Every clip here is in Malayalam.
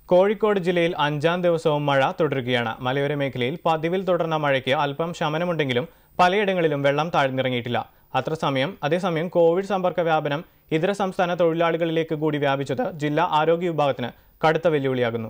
കോഴിക്കോട് ജില്ലയിൽ അഞ്ചാം ദിവസവും മഴ തുടരുകയാണ് മലയോര മേഖലയിൽ പതിവിൽ തുടർന്ന മഴയ്ക്ക് അല്പം ശമനമുണ്ടെങ്കിലും പലയിടങ്ങളിലും വെള്ളം താഴ്ന്നിറങ്ങിയിട്ടില്ല അത്ര സമയം അതേസമയം കോവിഡ് സമ്പർക്ക വ്യാപനം ഇതര സംസ്ഥാന തൊഴിലാളികളിലേക്ക് കൂടി വ്യാപിച്ചത് ജില്ലാ ആരോഗ്യ വിഭാഗത്തിന് കടുത്ത വെല്ലുവിളിയാകുന്നു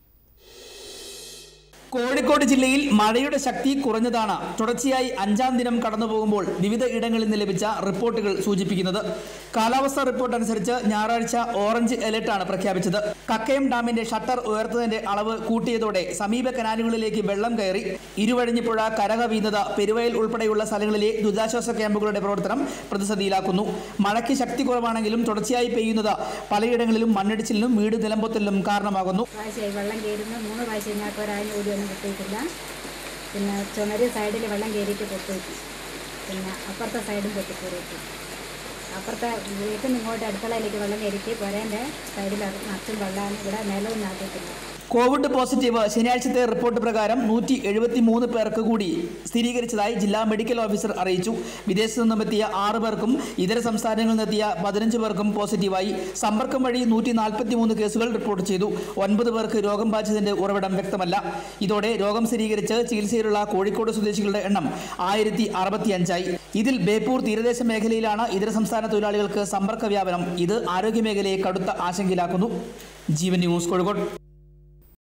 കോഴിക്കോട് ജില്ലയിൽ മഴയുടെ ശക്തി കുറഞ്ഞതാണ് തുടർച്ചയായി അഞ്ചാം ദിനം കടന്നു പോകുമ്പോൾ വിവിധ ഇടങ്ങളിൽ നിന്ന് ലഭിച്ച റിപ്പോർട്ടുകൾ സൂചിപ്പിക്കുന്നത് കാലാവസ്ഥാ റിപ്പോർട്ട് അനുസരിച്ച് ഞായറാഴ്ച ഓറഞ്ച് അലർട്ടാണ് പ്രഖ്യാപിച്ചത് കക്കയം ഡാമിന്റെ ഷട്ടർ ഉയർത്തുന്നതിന്റെ അളവ് കൂട്ടിയതോടെ സമീപ കനാലുകളിലേക്ക് വെള്ളം കയറി ഇരുവഴിഞ്ഞിപ്പുഴ കരകവീന്നത് പെരുവയൽ ഉൾപ്പെടെയുള്ള സ്ഥലങ്ങളിലെ ദുരിതാശ്വാസ ക്യാമ്പുകളുടെ പ്രവർത്തനം പ്രതിസന്ധിയിലാക്കുന്നു മഴയ്ക്ക് ശക്തി കുറവാണെങ്കിലും തുടർച്ചയായി പെയ്യുന്നത് പലയിടങ്ങളിലും മണ്ണിടിച്ചിലിനും വീട് നിലംപൊത്തലിനും കാരണമാകുന്നു പ്രാവശ്യമായി വെള്ളം കയറുന്ന മൂന്ന് പ്രാവശ്യം ഞങ്ങൾക്ക് ഒരാഴ്ച കൂടി ഒന്നും കിട്ടിയിട്ടില്ല പിന്നെ ചുമര് സൈഡിൽ വെള്ളം കയറിയിട്ട് പൊട്ടിയിട്ട് പിന്നെ അപ്പുറത്തെ സൈഡും പൊട്ടിക്കയറിയിട്ട് അപ്പുറത്തെ വീട്ടിൽ നിന്ന് ഇങ്ങോട്ട് അടുക്കളയിലേക്ക് വെള്ളം കയറിയിട്ട് പുരേൻ്റെ സൈഡിൽ നിറച്ചും വെള്ളമാണ് ഇവിടെ നിലവും ആക്കിയിട്ടില്ല കോവിഡ് പോസിറ്റീവ് ശനിയാഴ്ചത്തെ റിപ്പോർട്ട് പ്രകാരം നൂറ്റി എഴുപത്തി മൂന്ന് പേർക്ക് കൂടി സ്ഥിരീകരിച്ചതായി ജില്ലാ മെഡിക്കൽ ഓഫീസർ അറിയിച്ചു വിദേശത്തു നിന്നും എത്തിയ ആറ് പേർക്കും ഇതര സംസ്ഥാനങ്ങളിൽ നിന്നെത്തിയ പതിനഞ്ച് പേർക്കും പോസിറ്റീവായി സമ്പർക്കം വഴി നൂറ്റി നാൽപ്പത്തി മൂന്ന് കേസുകൾ റിപ്പോർട്ട് ചെയ്തു ഒൻപത് പേർക്ക് രോഗം ബാധിച്ചതിന്റെ ഉറവിടം വ്യക്തമല്ല ഇതോടെ രോഗം സ്ഥിരീകരിച്ച് ചികിത്സയിലുള്ള കോഴിക്കോട് സ്വദേശികളുടെ എണ്ണം ആയിരത്തി അറുപത്തിയഞ്ചായി ഇതിൽ ബേപ്പൂർ തീരദേശ മേഖലയിലാണ് ഇതര സംസ്ഥാന തൊഴിലാളികൾക്ക് സമ്പർക്ക വ്യാപനം ഇത് ആരോഗ്യ മേഖലയെ കടുത്ത ആശങ്കയിലാക്കുന്നു ജീവൻ ന്യൂസ് കോഴിക്കോട്